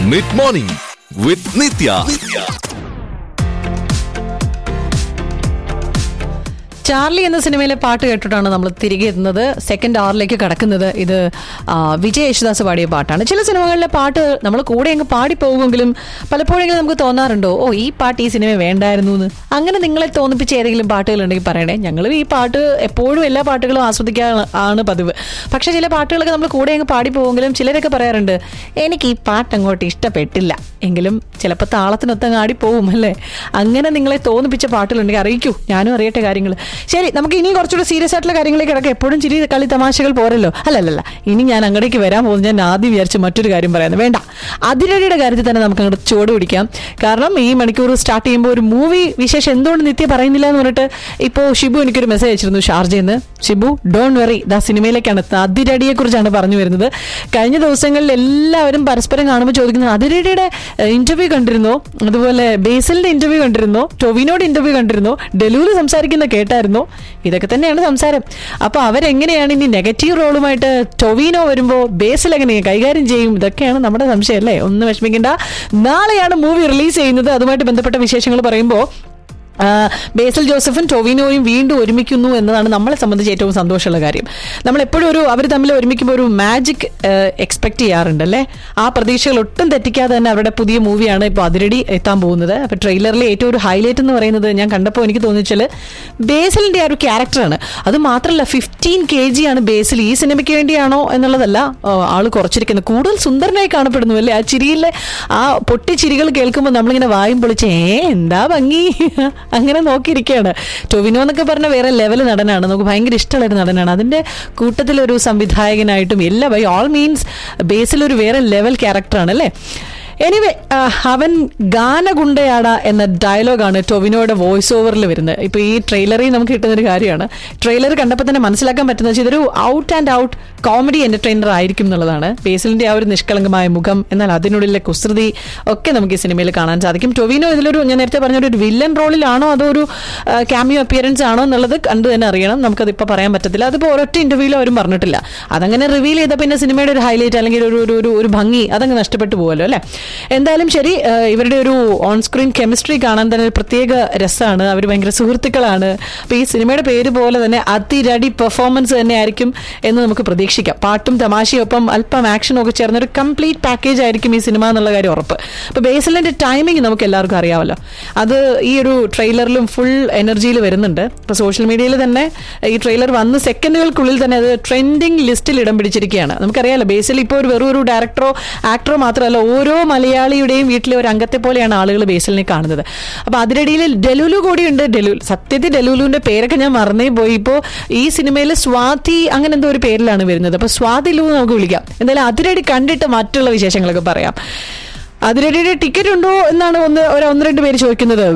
Mid morning with Nithya Charlie എന്ന സിനിമയിലെ പാട്ട് കേട്ടിട്ടാണ് നമ്മൾ തിരികെ എത്തുന്നത് സെക്കൻഡ് ആറിലേക്ക് കടക്കുന്നത് ഇത് ആ, വിജയ് യേശുദാസ് പാടിയ പാട്ടാണ് ചില സിനിമകളിലെ പാട്ട് നമ്മൾ കൂടെ അങ്ങ് പാടിപ്പോകുമെങ്കിലും പലപ്പോഴെങ്കിലും നമുക്ക് തോന്നാറുണ്ടോ ഓ ഈ പാട്ട് ഈ സിനിമ വേണ്ടായിരുന്നു എന്ന് അങ്ങനെ നിങ്ങളെ തോന്നിപ്പിച്ച ഏതെങ്കിലും പാട്ടുകൾ ഉണ്ടെങ്കിൽ പറയണേ ഞങ്ങൾ ഈ പാട്ട് എപ്പോഴും എല്ലാ പാട്ടുകളും ആസ്വദിക്കാൻ ആണ് പതിവ് പക്ഷെ ചില പാട്ടുകളൊക്കെ നമ്മൾ കൂടെ അങ്ങ് പാടിപ്പോകുമെങ്കിലും ചിലരൊക്കെ പറയാറുണ്ട് എനിക്ക് ഈ പാട്ട് അങ്ങോട്ട് ഇഷ്ടപ്പെട്ടില്ല എങ്കിലും ചിലപ്പോൾ താളത്തിനൊത്തങ്ങ് ആടിപ്പോവും അല്ലേ അങ്ങനെ നിങ്ങളെ തോന്നിപ്പിച്ച പാട്ടുകളുണ്ടെങ്കിൽ അറിയിക്കൂ ഞാനും അറിയട്ടെ കാര്യങ്ങൾ ശരി നമുക്ക് ഇനി കുറച്ചുകൂടെ സീരിയസ് ആയിട്ടുള്ള കാര്യങ്ങളിലേക്ക് കിടക്കാം എപ്പോഴും ചിരി കളി തമാശകൾ പോരല്ലോ അല്ലല്ലല്ല ഇനി ഞാൻ അങ്ങടേക്ക് വരാൻ പോകുന്നു ഞാൻ ആദ്യം വിചാരിച്ച് മറ്റൊരു കാര്യം പറയാന്ന് വേണ്ട അതിരടിയുടെ കാര്യത്തിൽ തന്നെ നമുക്ക് അങ്ങോട്ട് ചുവട് പിടിക്കാം കാരണം ഈ മണിക്കൂർ സ്റ്റാർട്ട് ചെയ്യുമ്പോൾ ഒരു മൂവി വിശേഷം എന്തുകൊണ്ട് നിത്യ പറയുന്നില്ല എന്ന് പറഞ്ഞിട്ട് ഇപ്പോൾ ഷിബു എനിക്കൊരു മെസ്സേജ് അയച്ചിരുന്നു ഷാർജയിൽ നിന്ന് ഷിബു ഡോൺ വെറി ദാ സിനിമയിലേക്കാണ് എത്തുന്നത്. അതിരടിയെ കുറിച്ചാണ് പറഞ്ഞു വരുന്നത് കഴിഞ്ഞ ദിവസങ്ങളിൽ എല്ലാവരും പരസ്പരം കാണുമ്പോൾ ചോദിക്കുന്നത് അതിരടിയുടെ ഇന്റർവ്യൂ കണ്ടിരുന്നോ അതുപോലെ ബേസലിന്റെ ഇന്റർവ്യൂ കണ്ടിരുന്നോ ടൊവിനോട് ഇന്റർവ്യൂ കണ്ടിരുന്നോ ഡെലൂല് സംസാരിക്കുന്ന കേട്ടായിരുന്നോ ഇതൊക്കെ തന്നെയാണ് സംസാരം അപ്പൊ അവരെങ്ങനെയാണ് ഇനി നെഗറ്റീവ് റോളുമായിട്ട് ടൊവിനോ വരുമ്പോൾ ബേസിൽ എങ്ങനെ കൈകാര്യം ചെയ്യും ഇതൊക്കെയാണ് നമ്മുടെ സംശയം അല്ലേ ഒന്ന് വിഷമിക്കേണ്ട നാളെയാണ് മൂവി റിലീസ് ചെയ്യുന്നത് അതുമായിട്ട് ബന്ധപ്പെട്ട വിശേഷങ്ങൾ പറയുമ്പോൾ ആ, ബേസൽ ജോസഫും ടൊവിനോയും വീണ്ടും ഒരുമിക്കുന്നു എന്നതാണ് നമ്മളെ സംബന്ധിച്ച് ഏറ്റവും സന്തോഷമുള്ള കാര്യം നമ്മൾ എപ്പോഴും ഒരു അവർ തമ്മിൽ ഒരുമിക്കുമ്പോൾ ഒരു മാജിക് എക്സ്പെക്ട് ചെയ്യാറുണ്ട് അല്ലേ ആ പ്രതീക്ഷകൾ ഒട്ടും തെറ്റിക്കാതെ തന്നെ അവരുടെ പുതിയ മൂവിയാണ് ഇപ്പോൾ അതിരടി എത്താൻ പോകുന്നത് അപ്പോൾ ട്രെയിലറിലെ ഏറ്റവും ഒരു ഹൈലൈറ്റ് എന്ന് പറയുന്നത് ഞാൻ കണ്ടപ്പോൾ എനിക്ക് തോന്നിച്ചാൽ ബേസലിന്റെ ആ ഒരു ക്യാരക്ടറാണ് അത് മാത്രമല്ല ഫിഫ്റ്റീൻ കെ ജി ആണ് ബേസിൽ ഈ സിനിമയ്ക്ക് വേണ്ടിയാണോ എന്നുള്ളതല്ല ആ, ആള് കുറച്ചിരിക്കുന്നത് കൂടുതൽ സുന്ദരനായി കാണപ്പെടുന്നു അല്ലേ ആ ചിരിയിലെ ആ പൊട്ടിച്ചിരികൾ കേൾക്കുമ്പോൾ നമ്മളിങ്ങനെ വായും പൊളിച്ച് ഏ എന്താ ഭംഗി അങ്ങനെ നോക്കിയിരിക്കുകയാണ് ടൊവിനോ എന്നൊക്കെ പറഞ്ഞ വേറെ ലെവൽ നടനാണ് നമുക്ക് ഭയങ്കര ഇഷ്ടമുള്ള ഒരു നടനാണ് അതിന്റെ കൂട്ടത്തിലൊരു സംവിധായകനായിട്ടും എല്ലാ ബൈ ഓൾ മീൻസ് ബേസിൽ ഒരു വേറെ ലെവൽ ക്യാരക്ടറാണ് അല്ലേ എനിവേ അവൻ ഗാനഗുണ്ടയാട എന്ന ഡയലോഗാണ് ടൊവിനോയുടെ വോയിസ് ഓവറിൽ വരുന്നത് ഇപ്പൊ ഈ ട്രെയിലറിൽ നമുക്ക് കിട്ടുന്ന ഒരു കാര്യമാണ് ട്രെയിലർ കണ്ടപ്പോൾ തന്നെ മനസ്സിലാക്കാൻ പറ്റുന്നത് വെച്ചാൽ ഇതൊരു out and out comedy entertainer ആയിരിക്കും എന്നുള്ളതാണ് ബേസിലിന്റെ ആ ഒരു നിഷ്കളങ്കമായ മുഖം എന്നാൽ അതിനുള്ളിലെ കുസൃതി ഒക്കെ നമുക്ക് ഈ സിനിമയിൽ കാണാൻ സാധിക്കും ടൊവിനോ ഇതിലൊരു ഞാൻ നേരത്തെ പറഞ്ഞ ഒരു വില്ലൻ റോളിലാണോ അതോ ഒരു ക്യാമിയോ അപ്പിയറൻസ് ആണോ എന്നുള്ളത് കണ്ടു തന്നെ അറിയണം നമുക്കത് ഇപ്പൊ പറയാൻ പറ്റത്തില്ല അതിപ്പോ ഒരൊറ്റ ഇന്റർവ്യൂവിൽ അവരും പറഞ്ഞിട്ടില്ല അതങ്ങനെ റിവീൽ ചെയ്ത പിന്നെ സിനിമയുടെ ഒരു ഹൈലൈറ്റ് അല്ലെങ്കിൽ ഒരു ഒരു ഒരു ഒരു ഭംഗി അതങ്ങ് നഷ്ടപ്പെട്ടു പോകുമല്ലോ അല്ലെ എന്തായാലും ശരി ആ, ഇവരുടെ ഒരു ഓൺ സ്ക്രീൻ കെമിസ്ട്രി കാണാൻ തന്നെ ഒരു പ്രത്യേക രസമാണ് അവർ ഭയങ്കര സുഹൃത്തുക്കളാണ് അപ്പൊ ഈ സിനിമയുടെ പേര് പോലെ തന്നെ അതിരടി പെർഫോമൻസ് തന്നെ ആയിരിക്കും എന്ന് നമുക്ക് പ്രതീക്ഷിക്കാം പാട്ടും തമാശയും ഒപ്പം അല്പം ആക്ഷനും ഒക്കെ ചേർന്ന ഒരു കംപ്ലീറ്റ് പാക്കേജ് ആയിരിക്കും ഈ സിനിമ എന്നുള്ള കാര്യം ഉറപ്പ് അപ്പൊ ബേസലിന്റെ ടൈമിംഗ് നമുക്ക് എല്ലാവർക്കും അറിയാമല്ലോ അത് ഈ ഒരു ട്രെയിലറിലും ഫുൾ എനർജിയിൽ വരുന്നുണ്ട് ഇപ്പൊ സോഷ്യൽ മീഡിയയിൽ തന്നെ ഈ ട്രെയിലർ വന്ന് സെക്കൻഡുകൾക്കുള്ളിൽ തന്നെ അത് ട്രെൻഡിങ് ലിസ്റ്റിൽ ഇടം പിടിച്ചിരിക്കുകയാണ് നമുക്കറിയാലോ ബേസിൽ ഇപ്പോൾ ഒരു വെറും ഒരു ഡയറക്ടറോ ആക്ടറോ മാത്രമല്ല ഓരോ മലയാളിയുടെയും വീട്ടിലെ ഒരു അംഗത്തെ പോലെയാണ് ആളുകൾ ബേസിലിനെ കാണുന്നത് അപ്പൊ അതിനിടയിൽ ഡെലുലു കൂടിയുണ്ട് ഡെലുൽ സത്യത്തിൽ ഡെലുലുവിന്റെ പേരൊക്കെ ഞാൻ മറന്നേ പോയി ഇപ്പോൾ ഈ സിനിമയിൽ സ്വാതി അങ്ങനെ എന്തോ ഒരു പേരിലാണ് വരുന്നത് അപ്പൊ സ്വാതി ലു എന്ന് നമുക്ക് വിളിക്കാം എന്തായാലും അതിരടി കണ്ടിട്ട് മറ്റുള്ള വിശേഷങ്ങളൊക്കെ പറയാം അതിരടിയുടെ ടിക്കറ്റ് ഉണ്ടോ എന്നാണ് ഒന്ന് ഒരു ഒന്ന് രണ്ട് പേര് ചോദിക്കുന്നത്